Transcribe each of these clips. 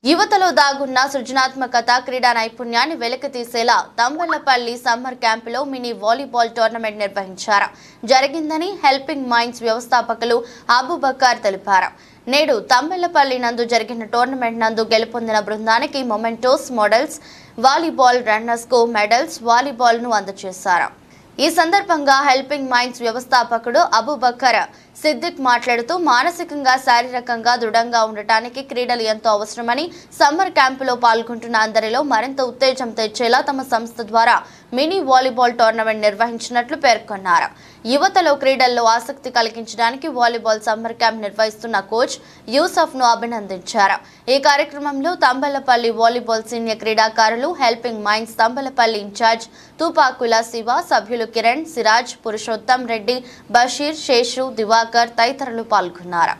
యువతలో దాగున్న సృజనాత్మకత క్రీడా నైపుణ్యాన్ని వెలికితీసేలా తంబళ్లపల్లి సమ్మర్ క్యాంపులో మినీ వాలీబాల్ టోర్నమెంట్ నిర్వహించారు జరిగిందని హెల్పింగ్ మైండ్స్ వ్యవస్థాపకులు అబుబకర్ తెలిపారు నేడు తంబెళ్లపల్లి నందు జరిగిన టోర్నమెంట్ నందు గెలుపొందిన బృందానికి మొమెంటోస్ మోడల్స్ వాలీబాల్ రన్నర్స్ కు మెడల్స్ వాలీబాల్ ను అందజేశారు ఈ సందర్భంగా హెల్పింగ్ మైండ్స్ వ్యవస్థాపకుడు అబుబకర్ సిద్దిక్ మాట్లాడుతూ మానసికంగా శారీరకంగా దృఢంగా ఉండటానికి క్రీడలు ఎంతో అవసరమని సమ్మర్ క్యాంపులో పాల్గొంటున్న అందరిలో మరింత ఉత్తేజం తెచ్చేలా తమ సంస్థ ద్వారా మినీ వాలీబాల్ టోర్నమెంట్ నిర్వహించినట్లు పేర్కొన్నారు యువతలో క్రీడల్లో ఆసక్తి కలిగించడానికి వాలీబాల్ సమ్మర్ క్యాంప్ నిర్వహిస్తున్న కోచ్ యూసఫ్ ను అభినందించారు ఈ కార్యక్రమంలో తంబలపల్లి వాలీబాల్ సీనియర్ క్రీడాకారులు helping minds Thambalapalli in charge Tupakula Siva సభ్యులు కిరణ్ సిరాజ్ పురుషోత్తం రెడ్డి బషీర్ శేషు దివాకర్ తదితరులు పాల్గొన్నారు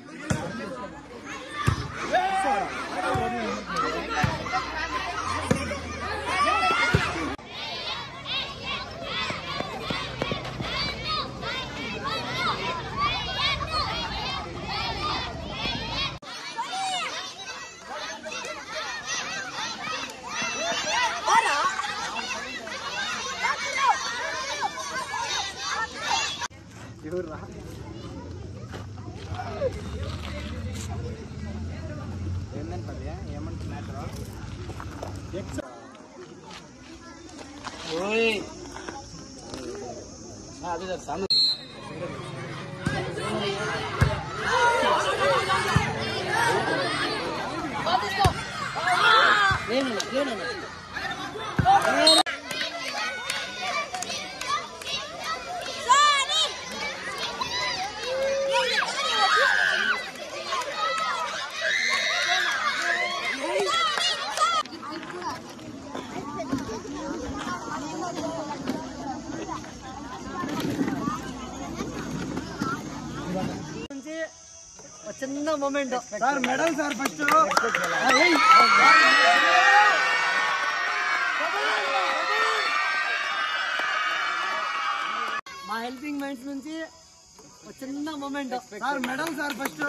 నుంచి ఒక చిన్న moment sir medal sir first మా హెల్పింగ్ మైండ్స్ నుంచి ఒక చిన్న moment sir medal sir first